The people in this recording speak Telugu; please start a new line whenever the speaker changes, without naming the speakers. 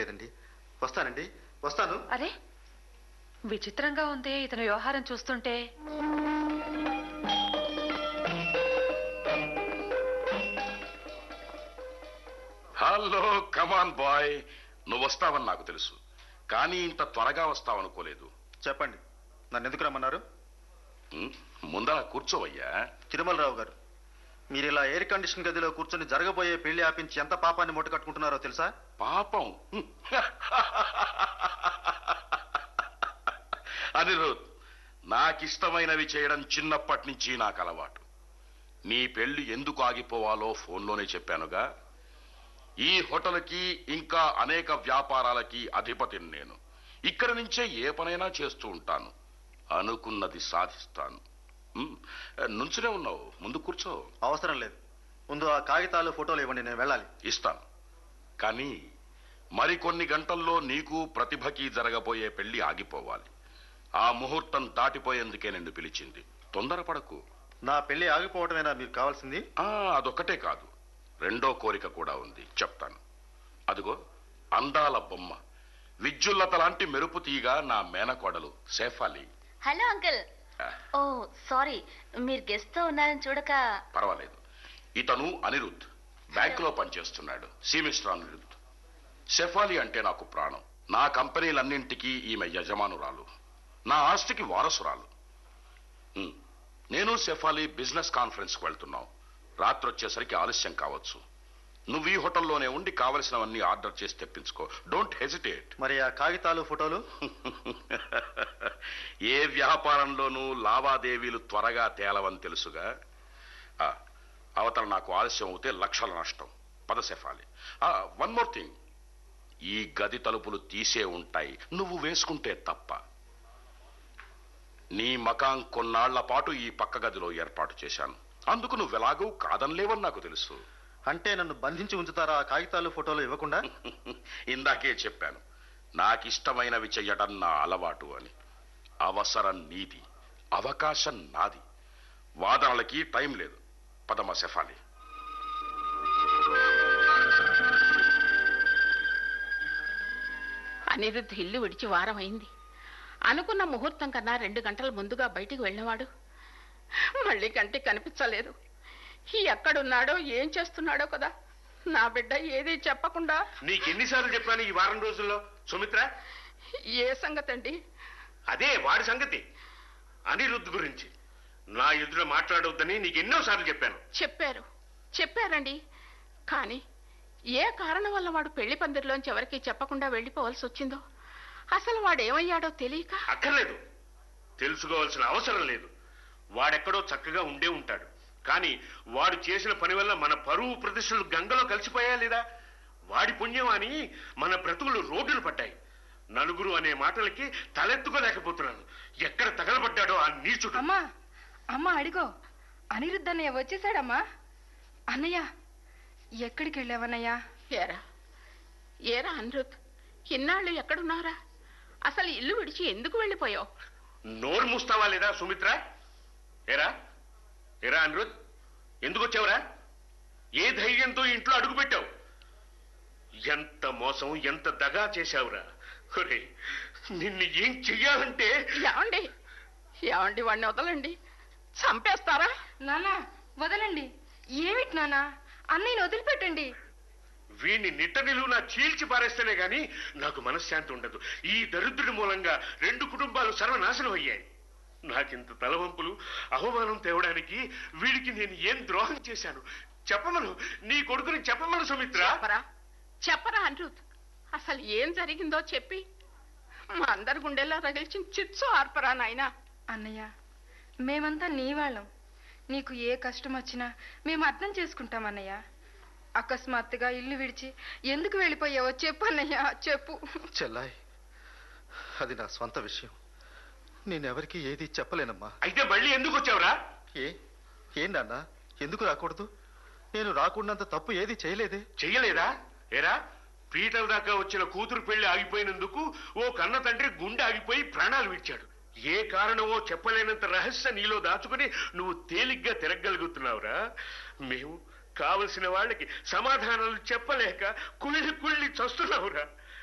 లేదండి వస్తానండి వస్తాను
అరే విచిత్రంగా ఉంది ఇతని వ్యవహారం చూస్తుంటే
హలో కమాన్ బాయ్ నువ్వు వస్తావని నాకు తెలుసు కానీ ఇంత త్వరగా వస్తావనుకోలేదు
చెప్పండి నన్ను ఎందుకు రమ్మన్నారు
ఉం? ముందర కూర్చోవయ్యా
తిరుమలరావు గారు మీరు ఇలా ఎయిర్ కండిషన్ గదిలో కూర్చొని జరగబోయే పెళ్లి ఆపించి ఎంత పాపాన్ని మూట కట్టుకుంటున్నారో తెలుసా
పాపం అనిరుద్ నాకిష్టమైనవి చేయడం చిన్నప్పటి నుంచి నాకు అలవాటు నీ పెళ్లి ఎందుకు ఆగిపోవాలో ఫోన్లోనే చెప్పానుగా ఈ హోటల్కి ఇంకా అనేక వ్యాపారాలకి అధిపతిని నేను ఇక్కడి నుంచే ఏ పనైనా చేస్తూ ఉంటాను అనుకున్నది సాధిస్తాను ఉమ్, నుంచునే ఉన్నావు ముందు కూర్చో
అవసరం లేదు ముందు ఆ కాగితాలు ఫోటోలు ఇవ్వండి నేను వెళ్ళాలి
ఇస్తాను కానీ మరికొన్ని గంటల్లో నీకు ప్రతిభకి జరగబోయే పెళ్లి ఆగిపోవాలి ఆ ముహూర్తం దాటిపోయేందుకే నిన్ను పిలిచింది తొందరపడకు
నా పెళ్లి ఆగిపోవటమేనా మీకు కావాల్సింది
ఆ అదొక్కటే కాదు రెండో కోరిక కూడా ఉంది చెప్తాను అదిగో అందాల బొమ్మ విద్యుల్లత లాంటి మెరుపు తీగ నా మేనకోడలు సేఫాలి
హలో అంకుల్
ఆ,
ఓ సారీ మీరు గెస్ట్ తో ఉన్నారని చూడక
పర్వాలేదు ఇతను అనిరుద్ బ్యాంకులో పనిచేస్తున్నాడు సి మిస్టర్ అనిరుద్ షెఫాలి అంటే నాకు ప్రాణం నా కంపెనీలన్నింటికీ ఈమె యజమానురాలు నా ఆస్తికి వారసురాలు ఉమ్, నేను షెఫాలి బిజినెస్ కాన్ఫరెన్స్కి వెళ్తున్నాం రాత్రి వచ్చేసరికి ఆలస్యం కావచ్చు నువ్వు ఈ హోటల్లోనే ఉండి కావలసినవన్నీ ఆర్డర్ చేసి తెప్పించుకో డోంట్ హెజిటేట్
మరి ఆ కాగితాలు ఫోటోలు
ఏ వ్యాపారంలోనూ లావాదేవీలు త్వరగా తేలవని తెలుసుగా ఆ, అవతల నాకు ఆలస్యం అవుతే లక్షల నష్టం పదసెఫాలి వన్ మోర్ థింగ్ ఈ గది తలుపులు తీసే ఉంటాయి నువ్వు వేసుకుంటే తప్ప నీ మకాం కొన్నాళ్ల పాటు ఈ పక్క గదిలో ఏర్పాటు చేశాను అందుకు నువ్వు ఎలాగూ కాదనలేవని నాకు తెలుసు
అంటే నన్ను బంధించి ఉంచుతారా ఆ కాగితాలు ఫోటోలు ఇవ్వకుండా
ఇందాకే చెప్పాను నాకిష్టమైనవి చెయ్యడం నా అలవాటు అని అవసరం నీది అవకాశం నాది వాదనలకి టైం లేదు పదమ సెఫాలి
అనిరుద్ధ్ ఇల్లు విడిచి వారం అయింది అనుకున్న ముహూర్తం కన్నా రెండు గంటల ముందుగా బయటికి వెళ్ళినవాడు మళ్ళీ కంటికి కనిపించలేదు ఎక్కడున్నాడో ఏం చేస్తున్నాడో కదా నా బిడ్డ ఏది చెప్పకుండా
నీకెన్నిసార్లు చెప్పాను ఈ వారం రోజుల్లో సుమిత్ర
ఏ సంగతండి
అదే వాడి సంగతి అనిరుద్ధ్ గురించి నా ఎదుట మాట్లాడొద్దని నీకు ఎన్నోసార్లు చెప్పాను
చెప్పారు చెప్పారండి కానీ ఏ కారణం వల్ల వాడు పెళ్లి పందిరిలోంచి ఎవరికి చెప్పకుండా వెళ్ళిపోవాల్సి వచ్చిందో అసలు వాడు ఏమయ్యాడో తెలియక
అక్కర్లేదు తెలుసుకోవాల్సిన అవసరం లేదు వాడెక్కడో చక్కగా ఉండే ఉంటాడు కానీ వాడు చేసిన పని వల్ల మన పరువు ప్రతిష్టలు గంగలో కలిసిపోయా లేదా వాడి పుణ్యం అని మన బ్రతుకులు రోడ్డును పడ్డాయి నలుగురు అనే మాటలకి తలెత్తుకోలేకపోతున్నాను ఎక్కడ తగలబడ్డాడో ఆ నీచుడు
అమ్మా అమ్మా అడిగో అనిరుద్ధ్ అన్నయ్య వచ్చేసాడమ్మా అన్నయ్య ఎక్కడికి వెళ్ళావన్నయ్యా
ఏరా ఏరా అనిరుద్ ఇన్నాళ్ళు ఎక్కడున్నారా అసలు ఇల్లు విడిచి ఎందుకు వెళ్ళిపోయావు
నోరు మూస్తావా లేదా సుమిత్ర ఏరా ఏరా అనిరుద్ ఎందుకు వచ్చావురా ఏ ధైర్యంతో ఇంట్లో అడుగు పెట్టావు ఎంత మోసం ఎంత దగా చేశావురా ఒరే నిన్ను ఏం చెయ్యాలంటే
ఏమండి ఏమండి వాడిని వదలండి చంపేస్తారా
నానా వదలండి ఏమిటి నానా అన్నయ్యని వదిలిపెట్టండి
వీణ్ణి నిట్ట నిలువునా చీల్చి పారేస్తేనే గాని నాకు మనశ్శాంతి ఉండదు ఈ దరిద్రుడి మూలంగా రెండు కుటుంబాలు సర్వనాశనం అయ్యాయి నాకింత తలవంపులు అవమానం తేవడానికి వీడికి నేను ఏం ద్రోహం చేశాను చెప్పమను నీ కొడుకుని చెప్పమను సుమిత్ర
చెప్పరా చెప్పరా అనిరుద్ అసలు ఏం జరిగిందో చెప్పి మా అందరి గుండెల్లో రగిల్చిన చిచ్చు ఆర్పరా నాయనా
అన్నయ్య మేమంతా నీ వాళ్ళం నీకు ఏ కష్టం వచ్చినా మేము అర్థం చేసుకుంటాం అన్నయ్య అకస్మాత్తుగా ఇల్లు విడిచి ఎందుకు వెళ్ళిపోయావో చెప్పు అన్నయ్య చెప్పు
చెల్లాయ్ అది నా స్వంత విషయం నేనెవరికి ఏది చెప్పలేనమ్మా
అయితే మళ్ళీ ఎందుకు వచ్చావురా
ఏ ఏం నాన్న ఎందుకు రాకూడదు నేను రాకుండాంత తప్పు ఏది చేయలేదే
చెయ్యలేదా ఏరా పీటల దాకా వచ్చిన కూతురు పెళ్లి ఆగిపోయినందుకు ఓ కన్న తండ్రి గుండె ఆగిపోయి ప్రాణాలు విడిచాడు ఏ కారణమో చెప్పలేనంత రహస్య నీలో దాచుకుని నువ్వు తేలిగ్గా తిరగలుగుతున్నావురా మేము కావలసిన వాళ్ళకి సమాధానాలు చెప్పలేక కుళ్ళి కుళ్ళి చస్తున్నావురా